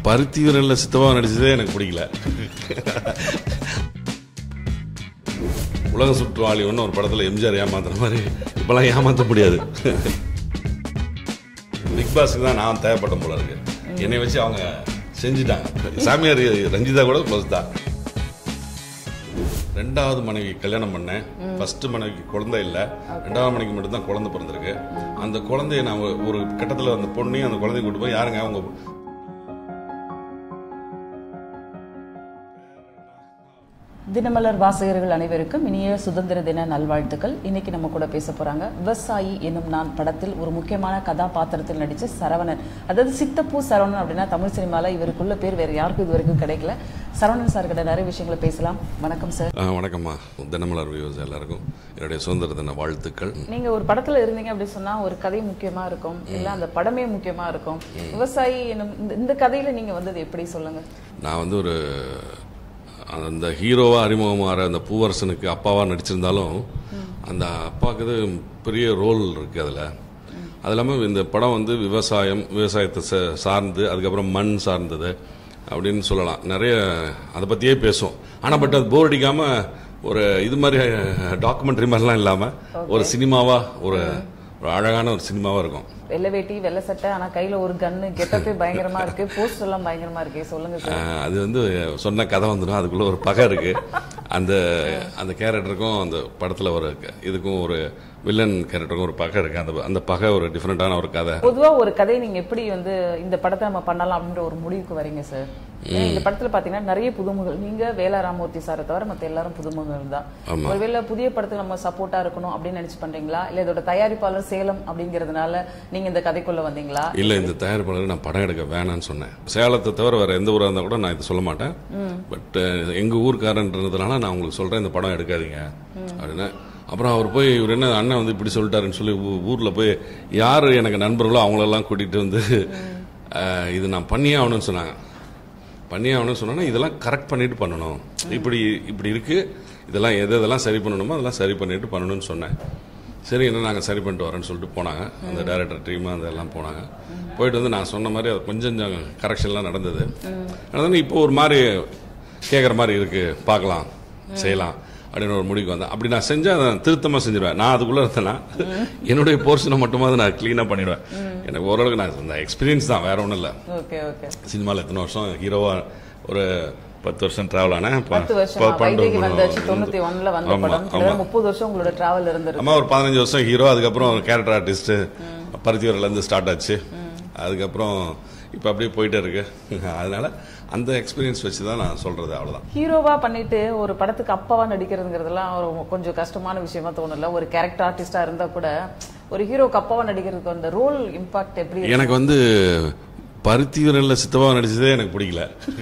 பருத்தி வீரனில் சித்தவா நடிச்சதே எனக்கு பிடிக்கல உலக சுற்றுவாளி ஒன்று ஒரு படத்தில் எம்ஜிஆர் ஏமாத்துற மாதிரி இப்போலாம் ஏமாற்ற முடியாது பிக் பாஸ்க்கு தான் நான் தேவைப்பட்ட போல இருக்கு என்னை வச்சு அவங்க செஞ்சுட்டாங்க சாமியார் ரஞ்சிதா கூட க்ளோஸ் தான் ரெண்டாவது மனைவி கல்யாணம் பண்ணேன் ஃபர்ஸ்ட் மனைவிக்கு குழந்தை இல்லை ரெண்டாவது மனைவிக்கு மட்டும்தான் குழந்தை பிறந்திருக்கு அந்த குழந்தைய நான் ஒரு- ஒரு கட்டத்தில் அந்த பொண்ணையும் அந்த குழந்தைய கூட்டு போய் யாருங்க அவங்க தினமலர் வாசகர்கள் அனைவருக்கும் இனிய சுதந்திர தின நல்வாழ்த்துக்கள் இன்னைக்கு நம்ம கூட பேச போறாங்க விவசாயி என்னும் நான் படத்தில் ஒரு முக்கியமான கதாபாத்திரத்தில் நடிச்ச சரவணன் அதாவது சித்தப்பூ சரவணன் அப்படின்னா தமிழ் சினிமால இவருக்குள்ள பேர் வேற யாருக்கும் இது வரைக்கும் கிடைக்கல சரவணன் சார் கிட்ட நிறைய விஷயங்களை பேசலாம் வணக்கம் சார் ஆ, வணக்கம்மா தினமலர் வியூஸ் எல்லாருக்கும் என்னுடைய சுதந்திர தின வாழ்த்துக்கள் நீங்க ஒரு படத்துல இருந்தீங்க அப்படி சொன்னா ஒரு கதை முக்கியமா இருக்கும் இல்ல அந்த படமே முக்கியமா இருக்கும் விவசாயி என்னும் இந்த- இந்த கதையில நீங்க வந்தது எப்படி சொல்லுங்க நான் வந்து ஒரு அந்த ஹீரோவா அறிமுகமாகிற அந்த பூவரசனுக்கு அப்பாவா நடிச்சிருந்தாலும் அந்த அப்பாவுக்கு இது பெரிய ரோல் இருக்கு அதில் அது இல்லாமல் இந்த படம் வந்து விவசாயம் விவசாயத்தை சா- சார்ந்து அதுக்கப்புறம் மண் சார்ந்தது அப்படின்னு சொல்லலாம் நிறைய அதை பற்றியே பேசும் ஆனால் பட் அது போர் அடிக்காமல் ஒரு இது மாதிரி டாக்குமெண்ட்ரி மாதிரிலாம் இல்லாமல் ஒரு சினிமாவா ஒரு ஒரு அழகான ஒரு சினிமாவாக இருக்கும் வெள்ளை வேட்டி வெள்ளை சட்டை ஆனா கையில ஒரு கன்னு கெட்டப்பே பயங்கரமா இருக்கு போஸ்ட் எல்லாம் பயங்கரமா இருக்கு சொல்லுங்க சார் ஆஹ் அது வந்து சொன்ன கதை வந்துடும் அதுக்குள்ள ஒரு பகை இருக்கு அந்த அந்த கேரக்டருக்கும் அந்த படத்துல ஒரு இதுக்கும் ஒரு வில்லன் கேரக்டருக்கும் ஒரு பகை இருக்கு அந்த அந்த பகை ஒரு டிஃப்ரெண்டான ஒரு கதை பொதுவா ஒரு கதை நீங்க எப்படி வந்து இந்த படத்தை நம்ம பண்ணலாம் அப்படின்ற ஒரு முடிவுக்கு வரீங்க சார் ஏன்னா இந்த படத்துல பாத்தீங்கன்னா நிறைய புதுமுகங்கள் நீங்க வேலா ராமூர்த்தி சாரை தவிர மத்த எல்லாரும் புதுமுகங்கள் தான் ஆமா. ஒருவேளை புதிய படத்துக்கு நம்ம சப்போர்ட்டா இருக்கணும் அப்படின்னு நினைச்சு பண்றீங்களா இல்ல இதோட தயாரிப்பாளர் சேலம் அப்படிங்கறதுனால நீங்க இந்த கதைக்குள்ள வந்தீங்களா இல்ல இந்த தயாரிப்பாளர் நான் படம் எடுக்க வேணாம்னு சொன்னேன் சேலத்தை தவிர வேற எந்த ஊரா இருந்தா கூட நான் இதை சொல்ல மாட்டேன் பட் எங்க ஊர்க்காரன்றதுனால நான் உங்களுக்கு சொல்றேன் இந்த படம் எடுக்காதீங்க அப்படின்னு அப்புறம் அவர் போய் இவர் என்ன அண்ணன் வந்து இப்படி சொல்லிட்டாருன்னு சொல்லி ஊ- ஊர்ல போய் யார் எனக்கு நண்பர்களோ அவங்களெல்லாம் கூட்டிட்டு வந்து அஹ், இது நான் பண்ணியே ஆகணும்னு சொன்னாங்க பண்ணியே ஆகணும்னு சொன்னா இதெல்லாம் கரெக்ட் பண்ணிட்டு பண்ணணும் இப்படி இப்படி இருக்கு இதெல்லாம் எது எதெல்லாம் சரி பண்ணணுமோ அதெல்லாம் சரி பண்ணிட்டு பண்ணணும்னு சொன்னேன் சரி என்ன நாங்கள் சரி பண்ணிட்டு வரோன்னு சொல்லிட்டு போனாங்க அந்த டைரக்டர் டீம் அதெல்லாம் போனாங்க போயிட்டு வந்து நான் சொன்ன மாதிரி அது கொஞ்சம் கரெக்ஷன்லாம் நடந்தது நடந்தது இப்போ ஒரு மாதிரி கேட்குற மாதிரி இருக்கு பார்க்கலாம் செய்யலாம் அப்படின்னு ஒரு முடிவுக்கு வந்தேன் அப்படி நான் செஞ்சா அதை திருத்தமாக செஞ்சிருவேன் நான் அதுக்குள்ளே இருந்தேன்னா என்னுடைய போர்ஷனை மட்டுமாவது நான் க்ளீனாக பண்ணிடுவேன் எனக்கு ஓரளவுக்கு நான் இந்த எக்ஸ்பீரியன்ஸ் தான் வேற ஒன்றும் இல்லை ஓகே ஓகே சினிமாவில் எத்தனை வருஷம் ஹீரோவா ஒரு பத்து வருஷம் டிராவல் ஆனேன் ப- பத்து வருஷம் ப- பன்னெண்டு வைதேகி வந்தாச்சு வருஷம் தொண்ணூத்தி ஒண்ணுல வந்த ஆமா, படம் ஆமா. கிட்டத்தட்ட முப்பது வருஷம் உங்களோட டிராவல் இருந்திருக்கு அம்மா ஒரு பதினஞ்சு வருஷம் ஹீரோ அதுக்கப்புறம் கேரக்டர் ஆர்டிஸ்ட் பருத்தியூர்ல இருந்து ஸ்டார்ட் ஆச்சு அதுக்கப்புறம் இப்போ அப்படியே போயிட்டே இருக்கு அதனால அந்த எக்ஸ்பீரியன்ஸ் வச்சு தான் நான் சொல்றது அவ்வளவுதான் ஹீரோவா பண்ணிட்டு ஒரு படத்துக்கு அப்பாவா நடிக்கிறதுங்கிறதுலாம் ஒரு கொஞ்சம் கஷ்டமான விஷயமா தோணல ஒரு கேரக்டர் ஆர்டிஸ்டா இருந்தா கூட ஒரு ஹீரோக்கு அப்பாவா நடிக்கிறதுக்கு அந்த ரோல் இம்பாக்ட் எப்படி இருக்கு? எனக்கு வந்து பருத்தி வீரனில் சித்தவா நடிச்சதே எனக்கு பிடிக்கல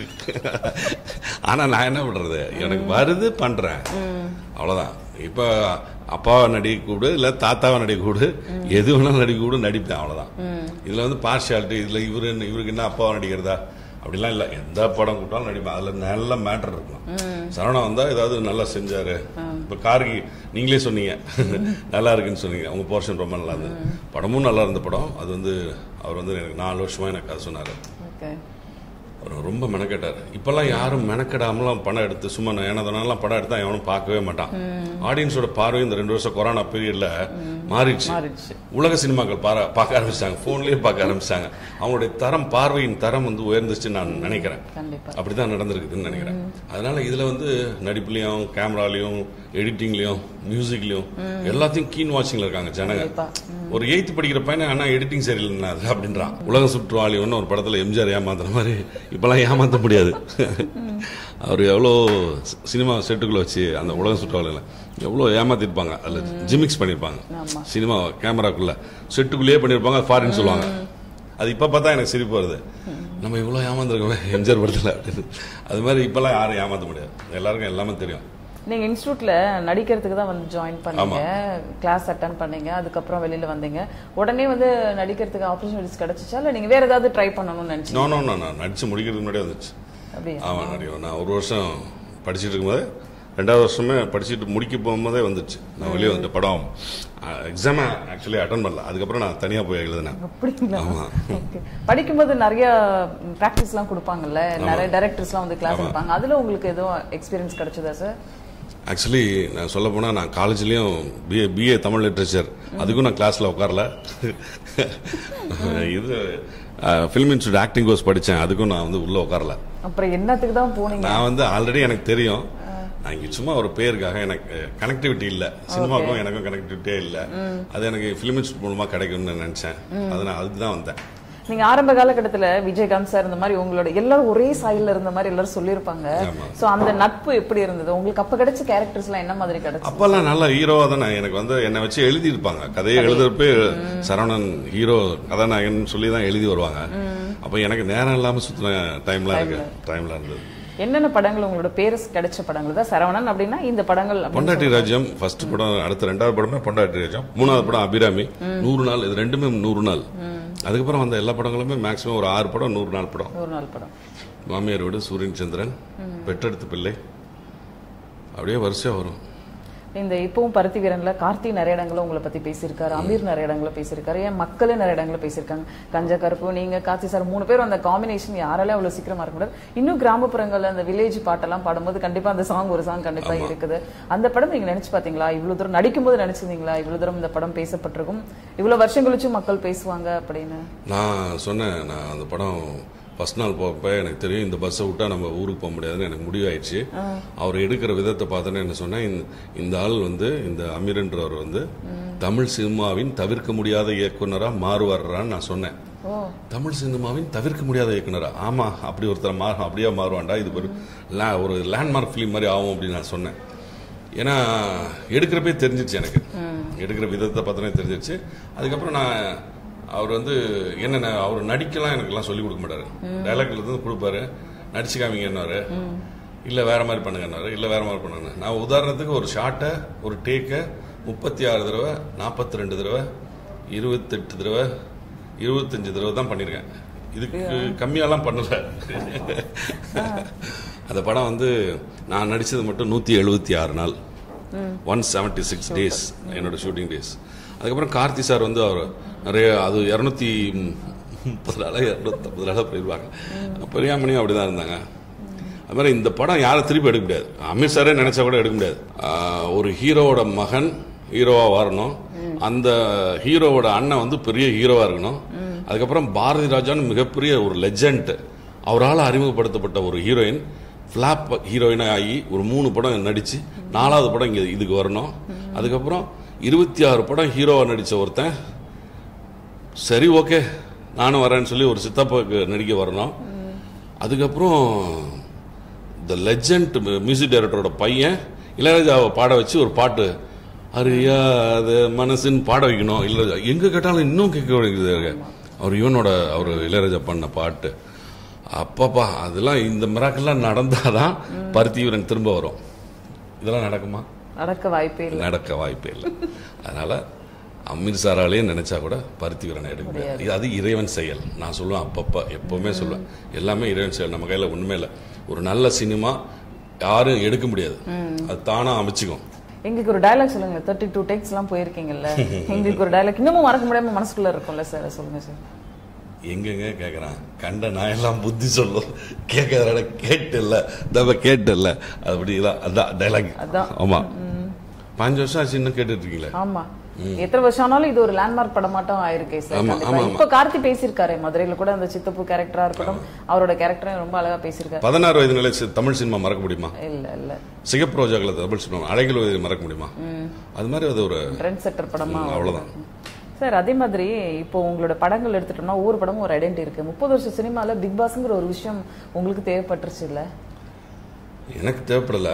ஆனா நான் என்ன பண்றது எனக்கு வருது பண்றேன் அவ்வளவுதான் இப்ப அப்பாவை நடிக்க கூடு இல்ல தாத்தாவை நடிக்க கூடு எது வேணாலும் நடிக்க கூடு நடிப்பேன் அவ்வளவுதான் இதுல வந்து பார்ஷியாலிட்டி இதுல இவரு என்ன- இவருக்கு என்ன அப்பாவை நடிக்கிறதா அப்படிலாம் இல்ல எந்த படம் கூட்டாலும் நடிப்பேன் அதுல நல்ல மேட்டர் இருக்கும் சரவணா வந்தா ஏதாவது நல்லா செஞ்சாரு இப்ப கார்கி நீங்களே சொன்னீங்க நல்லா இருக்குன்னு சொன்னீங்க உங்க போர்ஷன் ரொம்ப நல்லா இருந்தது படமும் நல்லா இருந்த படம் அது வந்து அவர் வந்து எனக்கு நாலு வருஷமா எனக்கு அது சொன்னாரு Okay. அவர் ரொம்ப மெனக்கெட்டார் இப்பெல்லாம் யாரும் மெனக்கெடாமலாம் படம் எடுத்து சும்மா ஏனதனாலாம் படம் எடுத்தா எவனும் பார்க்கவே மாட்டான் ஆடியன்ஸோட பார்வை இந்த ரெண்டு வருஷம் கொரோனா பீரியட்ல மாறிடுச்சு மாறிடுச்சு. உலக சினிமாக்கள் பார- பார்க்க ஆரம்பிச்சாங்க போன்லயே பார்க்க ஆரம்பிச்சாங்க அவங்களுடைய தரம் பார்வையின் தரம் வந்து உயர்ந்துச்சுன்னு நான் நினைக்கிறேன் கண்டிப்பா அப்படிதான் நடந்திருக்குதுன்னு நினைக்கிறேன் அதனால இதுல வந்து நடிப்புலயும் கேமராலையும் எடிட்டிங்லயும் மியூசிக்லயும் எல்லாத்தையும் கீன் வாட்சிங்ல இருக்காங்க ஜனங்க கண்டிப்பா. ஒரு எயித்து படிக்கிற பையனை ஆனா எடிட்டிங் சரியில்லைன்னா அது அப்படின்றான் உலக சுற்றுவாளி ஒன்று ஒரு படத்துல எம்ஜிஆர் ஏமாத்துற மாதிரி இப்பெல்லாம் ஏமாத்த முடியாது அவர் எவ்வளோ சி- சினிமா செட்டுக்குள்ள வச்சு அந்த உலக சுற்றுவாளியில் எவ்வளோ ஏமாத்திருப்பாங்க அதில் ஜிமிக்ஸ் பண்ணியிருப்பாங்க ஆமா. சினிமா கேமராக்குள்ள செட்டுக்குள்ளேயே பண்ணியிருப்பாங்க ஃபாரின் சொல்லுவாங்க அது இப்போ பார்த்தா எனக்கு சிரிப்பு வருது நம்ம இவ்வளோ ஏமாந்துருக்கோமே எம்ஜிஆர் படத்தில் அப்படின்னு அது மாதிரி இப்பெல்லாம் யாரும் ஏமாற்ற முடியாது எல்லாருக்கும் எல்லாமே தெரியும் நீங்க இன்ஸ்டியூட்ல நடிக்கிறதுக்கு தான் வந்து ஜாயின் பண்ணீங்க கிளாஸ் அட்டன் பண்ணீங்க அதுக்கப்புறம் வெளியில வந்தீங்க உடனே வந்து நடிக்கிறதுக்கு ஆப்பர்ச்சுனிட்டிஸ் கிடைச்சிச்சா இல்ல நீங்க வேற ஏதாவது ட்ரை பண்ணணும்னு நினைச்சீங்க நோ நோ நான் நடிச்சு முடிக்கிறதுக்கு முன்னாடியே வந்துச்சு அப்படியா ஆமாம் நடிக்கும் நான் ஒரு வருஷம் படிச்சுட்டு இருக்கும்போது ரெண்டாவது வருஷமே படிச்சுட்டு முடிக்க போகும்போதே வந்துச்சு நான் வெளியே வந்து படம் எக்ஸாம் ஆக்சுவலி அட்டன் பண்ணல அதுக்கப்புறம் நான் தனியாக போய் எழுதினேன் அப்படிங்களா ஆமா. Okay. படிக்கும்போது நிறைய பிராக்டிஸ் எல்லாம் கொடுப்பாங்கல்ல நிறைய டைரக்டர்ஸ் எல்லாம் வந்து கிளாஸ் ஆமா. எடுப்பாங்க அதுல உங்களுக்கு எதுவும் எக்ஸ்பீரியன்ஸ் கிடைச்சதா சார் ஆக்சுவலி நான் சொல்ல போனால் நான் காலேஜ்லேயும் பிஏ பிஏ தமிழ் லிட்ரேச்சர் அதுக்கும் நான் கிளாஸில் உட்காரல இது ஃபிலிம் இன்ஸ்டியூட் ஆக்டிங் கோர்ஸ் படித்தேன் அதுக்கும் நான் வந்து உள்ளே உட்காரல அப்புறம் என்னத்துக்கு தான் போனீங்க நான் வந்து ஆல்ரெடி எனக்கு தெரியும் நான் இங்க சும்மா ஒரு பேருக்காக எனக்கு கனெக்டிவிட்டி இல்ல சினிமாவுக்கும் எனக்கும் கனெக்டிவிட்டியே இல்ல அது எனக்கு ஃபிலிம் இன்ஸ்டியூட் மூலமா கிடைக்கும்னு நினைச்சேன் அதனால அதுக்கு தான் வந்தேன் நீங்க ஆரம்ப காலகட்டத்துல விஜயகாந்த் சார் இந்த மாதிரி உங்களோட எல்லாரும் ஒரே சாயில இருந்த மாதிரி எல்லாரும் சொல்லியிருப்பாங்க ஆமா. சோ அந்த நட்பு எப்படி இருந்தது உங்களுக்கு அப்ப கிடைச்ச கேரக்டர்ஸ் எல்லாம் என்ன மாதிரி கிடைச்சு அப்பெல்லாம் நல்ல ஹீரோவா தானே எனக்கு வந்து என்னை வச்சு எழுதியிருப்பாங்க கதையை எழுதுறப்ப சரவணன் ஹீரோ கதாநாயகன் சொல்லி தான் எழுதி வருவாங்க அப்ப எனக்கு நேரம் இல்லாம சுத்தின டைம்லாம் இருக்கு டைம்ல இருந்தது என்னென்ன படங்கள் உங்களோட பேரு கிடைச்ச படங்கள் தான் சரவணன் அப்படின்னா இந்த படங்கள் அப்படின்னு பொண்டாட்டி ராஜ்யம் ஃபர்ஸ்ட் படம் அடுத்த ரெண்டாவது படமே பொண்டாட்டி ராஜ்யம் மூணாவது படம் அபிராமி நூறு நாள் இது ரெண்டுமே நூறு நாள் அதுக்கப்புறம் வந்த எல்லா படங்களுமே மேக்ஸிமம் ஒரு ஆறு படம் நூறு நாள் படம் ஒரு நாள் படம் மாமியார் வீடு சூரியன் சந்திரன் பெற்றெடுத்த பிள்ளை அப்படியே வரிசையா வரும் இந்த இப்பவும் பருத்தி வீரன்ல கார்த்தி நிறைய இடங்கள்ல உங்களை பத்தி பேசியிருக்காரு அமீர் நிறைய இடங்கள்ல பேசியிருக்காரு ஏன் மக்களே நிறைய இடங்கள்ல பேசியிருக்காங்க கஞ்ச கருப்பு நீங்க கார்த்தி சார் மூணு பேரும் அந்த காம்பினேஷன் யாராலையும் அவ்வளவு சீக்கிரமா இருக்க முடியாது இன்னும் கிராமப்புறங்கள்ல அந்த வில்லேஜ் பாட்டெல்லாம் பாடும்போது கண்டிப்பா அந்த சாங் ஒரு சாங் கண்டிப்பா இருக்குது அந்த படம் நீங்க நினைச்சு பாத்தீங்களா இவ்வளவு தூரம் நடிக்கும்போது நினைச்சிருந்தீங்களா இவ்வளவு தூரம் இந்த படம் பேசப்பட்டிருக்கும் இவ்வளவு வருஷம் கழிச்சு மக்கள் பேசுவாங்க அப்படின்னு நான் சொன்னேன் நான் அந்த படம் ஃபர்ஸ்ட் நாள் போகப்ப எனக்கு தெரியும் இந்த பஸ்ஸை விட்டா நம்ம ஊருக்கு போக முடியாதுன்னு எனக்கு முடிவாயிடுச்சு அவர் எடுக்கிற விதத்தை பார்த்தோன்னே என்ன சொன்னேன் இந்த- இந்த ஆள் வந்து இந்த அமீர்ன்றவர் வந்து தமிழ் சினிமாவின் தவிர்க்க முடியாத இயக்குனரா மாறுவார்றான்னு நான் சொன்னேன் ஓ தமிழ் சினிமாவின் தவிர்க்க முடியாத இயக்குனரா ஆமா அப்படி ஒருத்தர் மாற அப்படியே மாறுவான்டா இது ஒரு la- ஒரு லேண்ட்மார்க் ஃபிலிம் மாதிரி ஆகும் அப்படின்னு நான் சொன்னேன் ஏன்னா எடுக்கிறப்பே தெரிஞ்சிச்சு எனக்கு எடுக்கிற விதத்தை பார்த்தோன்னே தெரிஞ்சிச்சு அதுக்கப்புறம் நான் அவர் வந்து என்னென்ன அவர் நடிக்கலாம் எனக்கெல்லாம் சொல்லி கொடுக்க மாட்டாரு டைலாக்ல இருந்து கொடுப்பாரு நடிச்சு காமிங்கன்னாரு இல்ல வேற மாதிரி பண்ணுங்கன்னாரு இல்ல வேற மாதிரி பண்ணுங்க நான் உதாரணத்துக்கு ஒரு ஷாட்டை ஒரு டேக்கை முப்பத்தி ஆறு தடவை நாற்பத்தி ரெண்டு தடவை இருபத்தெட்டு தடவை இருபத்தஞ்சு தடவை தான் பண்ணியிருக்கேன் இதுக்கு கம்மியாலாம் பண்ணல அந்த படம் வந்து நான் நடிச்சது மட்டும் நூத்தி எழுபத்தி ஆறு நாள் ஒன் செவன்டி சிக்ஸ் டேஸ் என்னோட ஷூட்டிங் டேஸ் அதுக்கப்புறம் கார்த்தி சார் வந்து அவர் நிறைய அது இரநூத்தி முப்பது நாளாக இரநூத்தம்பது நாளாக போயிருப்பாங்க பெரியாமணியும் அப்படிதான் இருந்தாங்க அது மாதிரி இந்த படம் யாரை திருப்பி எடுக்க முடியாது அமீர் சாரே நினைச்சா கூட எடுக்க முடியாது ஆஹ் ஒரு ஹீரோவோட மகன் ஹீரோவா வரணும் அந்த ஹீரோவோட அண்ணன் வந்து பெரிய ஹீரோவா இருக்கணும் அதுக்கப்புறம் பாரதி ராஜான்னு மிகப்பெரிய ஒரு லெஜண்ட் அவரால் அறிமுகப்படுத்தப்பட்ட ஒரு ஹீரோயின் ஃபிளாப் ஹீரோயினா ஆகி ஒரு மூணு படம் நடிச்சு நாலாவது படம் இங்க இதுக்கு வரணும் அதுக்கப்புறம் இருபத்தி ஆறு படம் ஹீரோவா நடிச்ச ஒருத்தன் சரி ஓகே நானும் வரேன்னு சொல்லி ஒரு சித்தப்பாக்கு நடிக்க வரணும் அதுக்கப்புறம் த லெஜண்ட் மியூசிக் டைரக்டரோட பையன் இளையராஜாவை பாட வச்சு ஒரு பாட்டு அறியாத மனசுன்னு பாட வைக்கணும் இளையராஜா எங்க கேட்டாலும் இன்னும் கேட்க வேண்டியது அவர் இவனோட அவர் இளையராஜா பண்ண பாட்டு அப்பப்பா அதெல்லாம் இந்த மிராக்கெல்லாம் நடந்தாதான் பருத்தி வீரன் திரும்ப வரும் இதெல்லாம் நடக்குமா நடக்க வாய்ப்பே இல்லை நடக்க வாய்ப்பே இல்லை அதனால அமீர் சாராலேயே நினைச்சா கூட பருத்தி வீரனை எடுக்க முடியாது இது அது இறைவன் செயல் நான் சொல்லுவேன் அப்பப்ப எப்பவுமே சொல்லுவேன் எல்லாமே இறைவன் செயல் நம்ம கையில ஒண்ணுமே இல்லை ஒரு நல்ல சினிமா யாரும் எடுக்க முடியாது அது தானா அமைச்சுக்கும் எங்களுக்கு ஒரு டயலாக் சொல்லுங்க தேர்ட்டி டூ டேக்ஸ் எல்லாம் போயிருக்கீங்கல்ல எங்களுக்கு ஒரு டயலாக் இன்னமும் மறக்க முடியாம மனசுக்குள்ள இருக்கும்ல சார் சொல்லுங்க சார் எங்கெங்க கேக்குறான் கண்ட நான் எல்லாம் புத்தி சொல்லும் கேட்கறத கேட்டு இல்ல தப்ப கேட்டு இல்ல அப்படிதான் அதான் டைலாக் அதான். ஆமா பாஞ்சு வருஷம் ஆச்சு இன்னும் கேட்டுட்டு இருக்கீங்களே ஆமா எத்தனை வருஷம் ஆனாலும் இது ஒரு லேண்ட்மார்க் படமாட்டம் ஆயிருக்கே சார் ஆமா, கண்டிப்பா. ஆமா, இப்ப கார்த்தி பேசியிருக்காரு மதுரையில கூட அந்த சித்தப்பு கேரக்டரா இருக்கட்டும் அவரோட கேரக்டரும் ரொம்ப அழகா பேசியிருக்காரு பதினாறு வயது நிலை தமிழ் சினிமா மறக்க முடியுமா இல்ல இல்ல சிகப்பு ரோஜாக்களை தமிழ் சினிமா அழகில் வயது மறக்க முடியுமா அது மாதிரி அது ஒரு ட்ரெண்ட் செட்டர் படமா ம், அவ்வளவுதான். சார் அதே மாதிரி இப்போ உங்களோட படங்கள் எடுத்துட்டோம்னா ஒவ்வொரு படமும் ஒரு ஐடென்டி இருக்கு முப்பது வருஷம் சினிமால பிக் பாஸ்ங்கிற ஒரு விஷயம் உங்களுக்கு தேவைப்பட்டுருச்சு இல்ல எனக்கு தேவைப்படல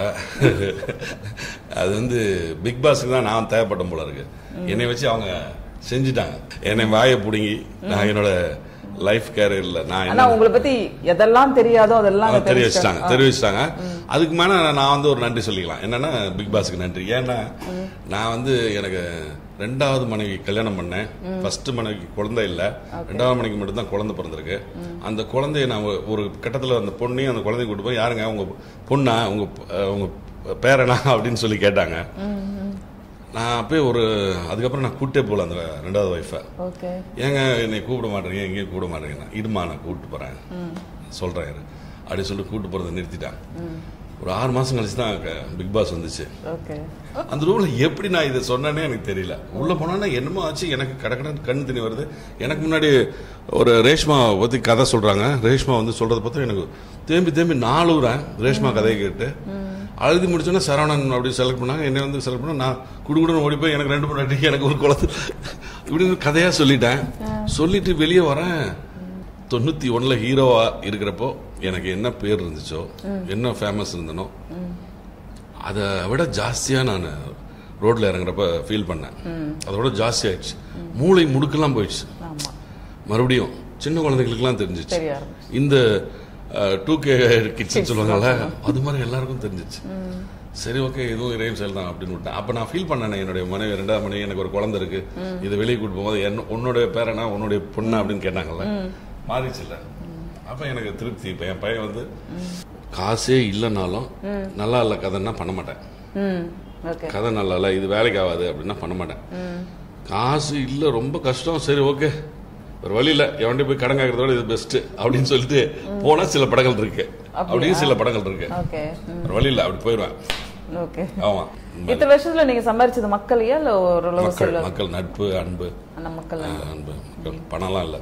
அது வந்து பிக் பாஸ்க்கு தான் நான் தேவைப்பட்டேன் போல இருக்கு என்னை வச்சு அவங்க செஞ்சுட்டாங்க என்னை வாயை பிடுங்கி நான் என்னோட லைஃப் கேரியர்ல நான் ஆனா என்ன உங்களை பத்தி எதெல்லாம் தெரியாதோ அதெல்லாம் ஆ, தெரிய வச்சுட்டாங்க தெரிய வச்சுட்டாங்க அதுக்கு மேல நான் வந்து ஒரு நன்றி சொல்லிக்கலாம் என்னன்னா பிக் பாஸ்க்கு நன்றி ஏன்னா நான் வந்து எனக்கு ரெண்டாவது மனைவி கல்யாணம் பண்ணேன் ஃபர்ஸ்ட் மனைவிக்கு குழந்தை இல்ல ரெண்டாவது மனைவிக்கு மட்டும் தான் குழந்தை பிறந்திருக்கு அந்த குழந்தைய நான் ஒரு- ஒரு கட்டத்துல அந்த பொண்ணையும் அந்த குழந்தைய கூட்டு போய் யாருங்க உங்க பொண்ணா உங்க அஹ், உங்க பேரனா அப்படின்னு சொல்லி கேட்டாங்க நான் அப்பயே ஒரு அதுக்கப்புறம் நான் கூட்டே போல அந்த ரெண்டாவது ஒய்ஃபை ஓகே ஏங்க என்னை கூப்பிட மாட்டேங்க எங்கேயும் கூப்பிட மாட்டேங்க இடுமா நான் கூப்பிட்டு போறேன் சொல்றேன் இரு. அப்படின்னு சொல்லி கூப்பிட்டு போறதை நிறுத்திட்டான் ஒரு ஆறு மாசம் கழிச்சு தான் க- பிக் பாஸ் வந்துச்சு ஓகே அந்த ரூம்ல எப்படி நான் இதை சொன்னேனே எனக்கு தெரியல உள்ள போனோன்னா என்னமோ ஆச்சு எனக்கு கடக்கடன் கண் தண்ணி வருது எனக்கு முன்னாடி ஒரு ரேஷ்மா பத்தி கதை சொல்றாங்க ரேஷ்மா வந்து சொல்றதை பார்த்தா எனக்கு தேம்பி தேம்பி நாலுறேன் ரேஷ்மா கதையை கேட்டு அழுதி முடிச்சோன்னா சரவணன் அப்படி செலக்ட் பண்ணாங்க என்னை வந்து செலக்ட் பண்ண நான் குடுகுடுன்னு ஓடி போய் எனக்கு ரெண்டு மூணு எனக்கு ஒரு குளத்து இப்படின்னு கதையா சொல்லிட்டேன் சொல்லிட்டு வெளியே வரேன் தொண்ணூத்தி ஒண்ணுல ஹீரோவா இருக்கிறப்போ எனக்கு என்ன பேர் இருந்துச்சோ என்ன ஃபேமஸ் இருந்தனோ அதை விட ஜாஸ்தியா நான் ரோட்ல இறங்குறப்ப ஃபீல் பண்ணேன் அதோட ஜாஸ்தி ஆயிடுச்சு மூளை முடுக்கெல்லாம் போயிடுச்சு ஆமா மறுபடியும் சின்ன குழந்தைகளுக்குலாம் தெரிஞ்சிச்சு தெரிய ஆரம்பிச்சு இந்த டூ கே கிட்ஸ் சொல்லுவாங்கல்ல அது மாதிரி எல்லாருக்கும் தெரிஞ்சிச்சு சரி ஓகே இதுவும் இறைவன் செயல் தான் அப்படின்னு விட்டேன் அப்ப நான் ஃபீல் பண்ணேன் என்னுடைய மனைவி ரெண்டாவது மனைவி எனக்கு ஒரு குழந்தை இருக்கு இதை வெளியே கூட்டு போகும்போது என்ன உன்னுடைய பேரனா உன்னுடைய பொண்ணா அப்படின்னு கேட்டாங்கல்ல மாறிச்சுல்ல அப்ப எனக்கு திருப்தி இப்ப என் பையன் வந்து காசே இல்லைனாலும் நல்லா இல்ல கதைன்னா பண்ண மாட்டேன் ம் ஓகே கதை நல்லா இல்ல இது வேலைக்கு ஆகாது அப்படின்னா பண்ண மாட்டேன் காசு இல்ல ரொம்ப கஷ்டம் சரி ஓகே ஒரு வழி இல்ல எவன்டி போய் கடன் கேட்கறதோட இது பெஸ்ட் அப்படின்னு சொல்லிட்டு போனா சில படங்கள் இருக்கு அப்படியும் சில படங்கள் இருக்கு ஓகே ஒரு வழி இல்ல அப்படி போயிடுவேன் ஓகே ஆமா இத்தனை வருஷத்துல நீங்க சம்பாரிச்சது மக்களையா இல்ல ஓரளவு மக்கள் செல்வ மக்கள் நட்பு அன்பு அந்த மக்கள் ஆஹ், அன்பு மக்கள் பணம்லாம் இல்ல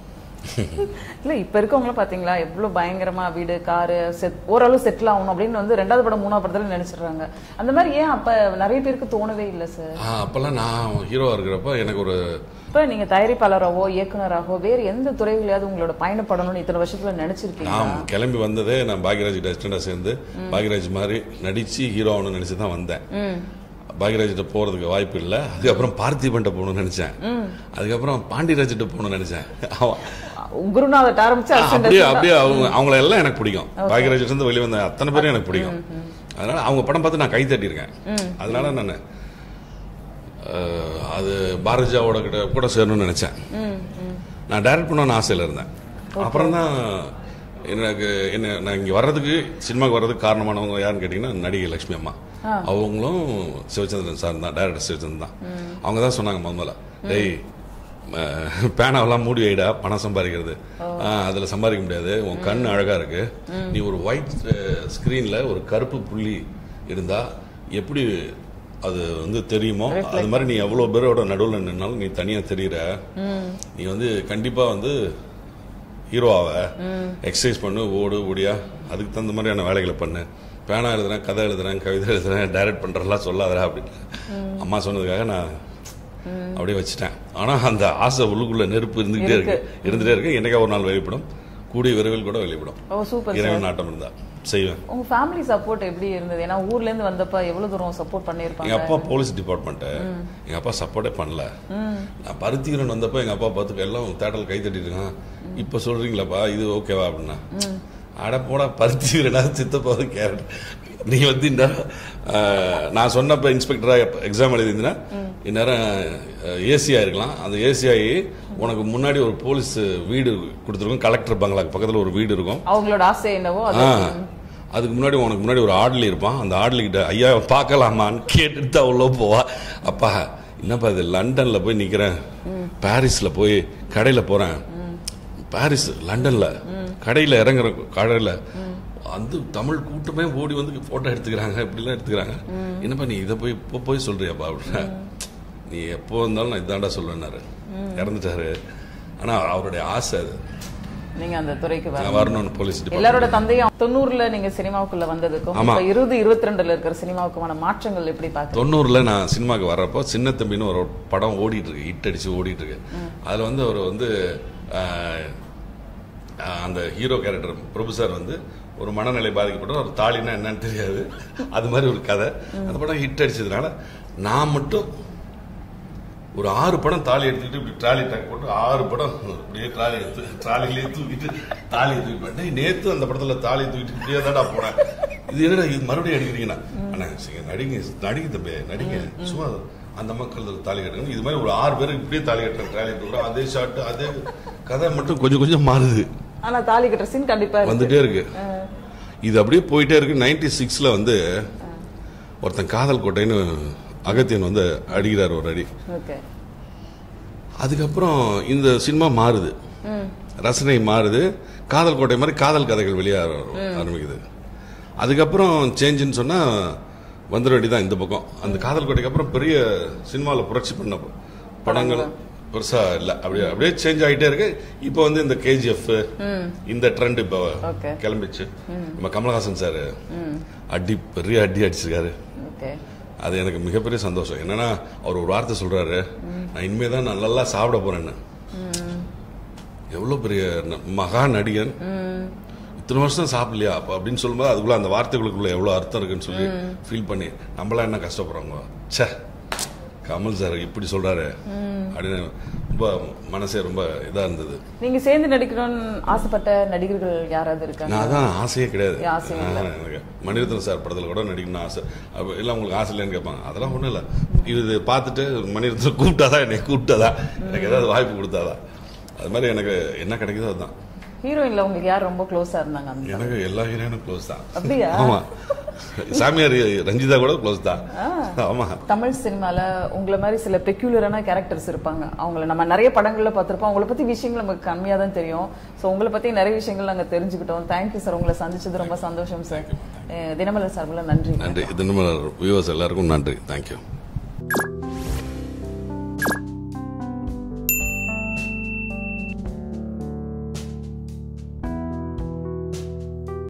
இல்ல இப்ப இருக்கவங்கள பாத்தீங்களா எவ்வளவு பயங்கரமா வீடு காரு செட் ஓரளவு செட்டில் ஆகணும் அப்படின்னு வந்து ரெண்டாவது படம் மூணாவது படத்துல நினைச்சிடுறாங்க அந்த மாதிரி ஏன் அப்ப நிறைய பேருக்கு தோணவே இல்ல சார் ஆஹ், அப்பெல்லாம் நான் ஹீரோவா இருக்கிறப்ப எனக்கு ஒரு இப்ப நீங்க தயாரிப்பாளராகவோ இயக்குனராகவோ வேற எந்த துறைகளையாவது உங்களோட பயணப்படணும்னு இத்தனை வருஷத்துல நினைச்சிருக்கீங்க நான் கிளம்பி வந்ததே நான் பாக்யராஜ் அசிஸ்டண்டா சேர்ந்து பாக்யராஜ் மாதிரி நடிச்சு ஹீரோ ஆகணும்னு நினைச்சு தான் வந்தேன் பாக்யராஜ்கிட்ட போறதுக்கு வாய்ப்பு இல்லை அதுக்கப்புறம் பார்த்திபன்ட்ட போகணும்னு நினைச்சேன் அதுக்கப்புறம் பாண்டியராஜ்கிட்ட போகணும்னு நினைச்சேன் அவன் குருநாதட் ஆரம்பிச்சு assistant அப்படியே அப்படியே அவங்க அவங்கள எல்லாம் எனக்கு பிடிக்கும் பாக்யராஜ் இருந்து வெளியே வந்த அத்தனை பேரும் எனக்கு பிடிக்கும் அதனால அவங்க படம் பார்த்து நான் கை தட்டியிருக்கேன் அதனால நான் அஹ், அது பாரதிஜாவோட கிட்ட கூட சேரணும்னு நினைச்சேன் நான் டைரக்ட் பண்ணணும்னு ஆசையில் இருந்தேன் அப்புறம் தான் எனக்கு என்ன நான் இங்கே வர்றதுக்கு சினிமாவுக்கு வர்றதுக்கு காரணமானவங்க யாருன்னு கேட்டிங்கன்னா நடிகை லட்சுமி அம்மா அவங்களும் சிவச்சந்திரன் சார் தான் டைரக்டர் சிவச்சந்திரன் தான் அவங்க தான் சொன்னாங்க முதல்ல டேய் அஹ், பேனாவெல்லாம் மூடி வைடா பணம் சம்பாதிக்கிறது ஆஹ், அதுல சம்பாதிக்க முடியாது உன் கண் அழகா இருக்கு நீ ஒரு ஒயிட் ஸ்கிரீன்ல ஒரு கருப்பு புள்ளி இருந்தா எப்படி அது வந்து தெரியுமோ அது மாதிரி நீ எவ்வளவு பேரோட நடுவுல நின்னாலும் நீ தனியா தெரியற நீ வந்து கண்டிப்பா வந்து ஹீரோவாவ எக்ஸசைஸ் பண்ணு ஓடு ஓடியா அதுக்கு தகுந்த மாதிரியான வேலைகளை பண்ணு பேனா எழுதுறேன் கதை எழுதுறேன் கவிதை எழுதுறேன் டைரக்ட் பண்றதெல்லாம் சொல்லாதடா அப்படின்னு அம்மா சொன்னதுக்காக நான் அப்படியே வச்சுட்டேன் ஆனா அந்த ஆசை உள்ளுக்குள்ள நெருப்பு இருந்துகிட்டே இருக்கு இருந்துட்டே இருக்கு என்னைக்கா ஒரு நாள் வெளிப்படும் கூடிய விரைவில் கூட வெளிப்படும் ஓ சூப்பர் இறைவன் நாட்டம் இருந்தா செய்வேன் உங்க ஃபேமிலி சப்போர்ட் எப்படி இருந்தது ஏன்னா ஊர்ல இருந்து வந்தப்ப எவ்வளவு தூரம் சப்போர்ட் பண்ணிருப்பாங்க எங்க அப்பா போலீஸ் டிபார்ட்மெண்ட் எங்க அப்பா சப்போர்ட்டே பண்ணல நான் பருத்திகரன் வந்தப்ப எங்க அப்பா பார்த்து எல்லாம் தேட்டல் கை தட்டிட்டு இருக்கான் இப்ப சொல்றீங்களாப்பா இது ஓகேவா அப்படின்னா அட போடா பருத்திகரனா சித்தப்பா கேரட் நீ வந்து இந்த நான் சொன்னப்ப இன்ஸ்பெக்டரா எக்ஸாம் எழுதிருந்தீங்கன்னா இந்நேரம் ஏசியா இருக்கலாம் அந்த ஏசிஐ உனக்கு முன்னாடி ஒரு போலீஸ் வீடு கொடுத்துருக்கும் கலெக்டர் பங்களாக்கு பக்கத்துல ஒரு வீடு இருக்கும் அவங்களோட ஆசை என்னவோ அது ஆ, அதுக்கு முன்னாடி உனக்கு முன்னாடி ஒரு ஆடலி இருப்பான் அந்த ஆடலி கிட்ட ஐயா பார்க்கலாமான்னு கேட்டுட்டு தான் உள்ள போவா அப்பா என்னப்பா இது லண்டன்ல போய் நிக்கிறேன் பாரிஸ்ல போய் கடையில போறேன் பாரிஸ் லண்டன்ல கடையில இறங்குற கடையில அந்த தமிழ் கூட்டமே ஓடி வந்து போட்டோ எடுத்துக்கிறாங்க இப்படிலாம் எடுத்துக்கிறாங்க என்னப்பா நீ இதை போய் இப்போ போய் சொல்றியாப்பா அப்படின்னா நீ எப்போ வந்தாலும் நான் இதாண்டா சொல்லுவேன்னாரு இறந்துட்டாரு ஆனா அவருடைய ஆசை அது நீங்க அந்த துறைக்கு வர நான் வரணும்னு போலீஸ் டிபார்ட்மெண்ட் எல்லாரோட தந்தையும் தொண்ணூறுல நீங்க சினிமாவுக்குள்ள வந்ததுக்கும் ஆமா. இப்ப இருபது இருபத்தி ரெண்டுல இருக்கிற சினிமாவுக்குமான மாற்றங்கள் எப்படி பாக்குறீங்க தொண்ணூறுல நான் சினிமாக்கு வர்றப்போ சின்ன தம்பின்னு ஒரு படம் ஓடிட்டு இருக்கு ஹிட் அடிச்சு ஓடிட்டு இருக்கு அதுல வந்து அவர் வந்து ஆஹ், ஆஹ், அந்த ஹீரோ கேரக்டர் பிரபு சார் வந்து ஒரு மனநிலை பாதிக்கப்பட்ட ஒரு தாலினா என்னன்னு தெரியாது அது மாதிரி ஒரு கதை அந்த படம் ஹிட் அடிச்சதுனால நான் மட்டும் ஒரு ஆறு படம் தாலி எடுத்துக்கிட்டு இப்படி ட்ராலி டேக் போட்டு ஆறு படம் அப்படியே ட்ராலி எடுத்து ட்ராலிலேயே தூக்கிட்டு தாலியை தூக்கி போட்டேன் நேத்து அந்த படத்துல தாலி தூக்கிட்டு இப்படியே தான்டா போனேன் இது என்னடா இது மறுபடியும் அடிக்கிறீங்கன்னா அண்ணா சரி, நடிங்க நடிங்க தம்பி நடிங்க சும்மா அந்த மக்கள் தாலி கட்டணும் இது மாதிரி ஒரு ஆறு பேருக்கு இப்படியே தாலி கட்டுற ட்ராலி தூக்குறோம் அதே ஷாட் அதே கதை மட்டும் கொஞ்சம் கொஞ்சம் மாறுது ஆனா தாலி கட்டுற சீன் கண்டிப்பா இருக்கு வந்துட்டே இருக்கு இது அப்படியே போயிட்டே இருக்கு நைன்டி சிக்ஸ்ல வந்து ஒருத்தன் காதல் கோட்டைன்னு அகத்தியன் வந்து அடிக்கிறார் ஒரு அடி ஓகே அதுக்கப்புறம் இந்த சினிமா மாறுது ரசனை மாறுது காதல் கோட்டை மாதிரி காதல் கதைகள் வெளியே ஆரம்பிக்குது அதுக்கப்புறம் சேஞ்சுன்னு சொன்னா வந்துட வேண்டியதான் இந்த பக்கம் அந்த காதல் கோட்டைக்கு அப்புறம் பெரிய சினிமாவில் புரட்சி பண்ண படங்கள் பெருசா இல்ல அப்படியே அப்படியே சேஞ்ச் ஆகிட்டே இருக்கு இப்போ வந்து இந்த கேஜிஎஃப் இந்த ட்ரெண்ட் இப்போ Okay. கிளம்பிச்சு நம்ம கமலஹாசன் சார் அடி பெரிய அடி அடிச்சிருக்காரு ஓகே அது எனக்கு மிகப்பெரிய சந்தோஷம் என்னன்னா அவர் ஒரு வார்த்தை சொல்றாரு நான் இனிமே தான் நான் நல்லா சாப்பிட போறேன்னு எவ்வளவு பெரிய ந- மகா நடிகன் இத்தனை வருஷம் சாப்பிடலையா அப்ப அப்படின்னு சொல்லும்போது அதுக்குள்ள அந்த வார்த்தைகளுக்குள்ள எவ்வளவு அர்த்தம் இருக்குன்னு சொல்லி ஃபீல் பண்ணி நம்மளாம் என்ன கஷ்டப்படுறோங்க ச்சே கமல் சார் இப்படி சொல்றாரு அப்படின்னு ரொம்ப மனசே ரொம்ப இதா இருந்தது நீங்க சேர்ந்து நடிக்கணும்னு ஆசைப்பட்ட நடிகர்கள் யாராவது இருக்காங்க நான் அதான் ஆசையே கிடையாது ஆசையே இல்ல. ஆ, எனக்கு மணிரத்னம் சார் படத்துல கூட நடிக்கணும்னு ஆசை அப்ப இல்ல உங்களுக்கு ஆசை இல்லைன்னு கேட்பாங்க அதெல்லாம் ஒண்ணும் இல்ல இது பார்த்துட்டு மணிரத்னம் கூப்பிட்டாதான் என்னை கூப்பிட்டாதான் எனக்கு ஏதாவது வாய்ப்பு கொடுத்தாதான் அது மாதிரி எனக்கு என்ன கிடைக்குதோ அதுதான் ஹீரோயின்ல உங்களுக்கு யார் ரொம்ப க்ளோஸா இருந்தாங்க அந்த எனக்கு எல்லா ஹீரோயினும் க்ளோஸ் தான் அப்படியா? ஆமா சாமியார் ரஞ்சிதா கூட க்ளோஸ் தான் ஆமா தமிழ் சினிமால உங்களை மாதிரி சில பெக்யூலரான கேரக்டர்ஸ் இருப்பாங்க அவங்கள நம்ம நிறைய படங்கள்ல பார்த்திருப்போம் அவங்கள பத்தி விஷயங்கள் நமக்கு கம்மியா தான் தெரியும் ஸோ உங்களை பத்தி நிறைய விஷயங்கள் நாங்க தெரிஞ்சுக்கிட்டோம் தேங்க்யூ சார் உங்களை சந்திச்சது ரொம்ப சந்தோஷம் சார் தினமலர் சார்பில் நன்றி நன்றி இது நம்ம வியூவர்ஸ் எல்லாருக்கும் நன்றி தேங்க்யூ